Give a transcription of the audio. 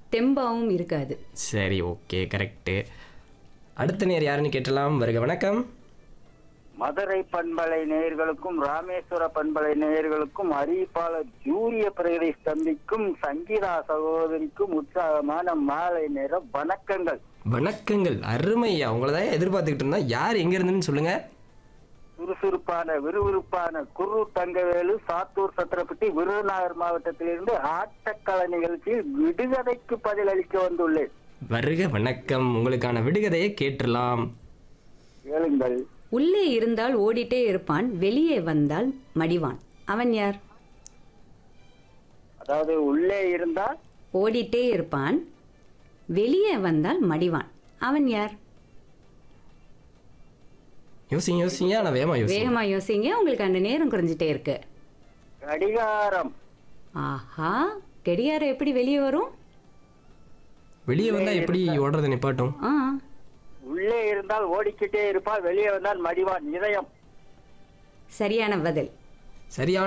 தெம்பாவும் இருக்காது சரி okay correct அடுத்த நேர் யாருன்னு கேட்டலாம் வருக வணக்கம் மதுரை பண்பலை நேயர்களுக்கும் ராமேஸ்வர பண்பலை நேயர்களுக்கும் அறிவிப்பாளர் ஜூரிய பிரகதீஷ் தம்பிக்கும் சங்கீதா சகோதரிக்கும் உற்சாகமான மாலை நேர வணக்கங்கள் வணக்கங்கள் அருமையா உங்களை தான் எதிர்பார்த்துக்கிட்டு இருந்தா யார் எங்க இருந்துன்னு சொல்லுங்க சுறுசுறுப்பான விறுவிறுப்பான குரு தங்கவேலு சாத்தூர் சத்திரப்பட்டி விருதுநகர் மாவட்டத்திலிருந்து ஆட்டக்கள நிகழ்ச்சியில் விடுகதைக்கு பதிலளிக்க வந்துள்ளேன் வருக வணக்கம் உங்களுக்கான விடுகதையை கேட்டுடலாம் கேளுங்கள் உள்ளே இருந்தால் ஓடிட்டே இருப்பான் வெளியே வந்தால் மடிவான் அவன் யார் அதாவது உள்ளே இருந்தால் ஓடிட்டே இருப்பான் வெளியே வந்தால் மடிவான் அவன் யார் யோசிங்க யோசிங்க நான் வேகமா யோசிங்க வேகமா யோசிங்க உங்களுக்கு அந்த நேரம் குறைஞ்சிட்டே இருக்கு கடிகாரம் ஆஹா கடிகாரம் எப்படி வெளியே வரும் வெளியே வந்தா எப்படி ஓடுறது நிப்பாட்டும் ஆ உள்ளே இருந்தால் ஓடிக்கிட்டே இருப்பால் வெளியே வந்தால் மடிவான் இதயம் சரியான பதில் சரியான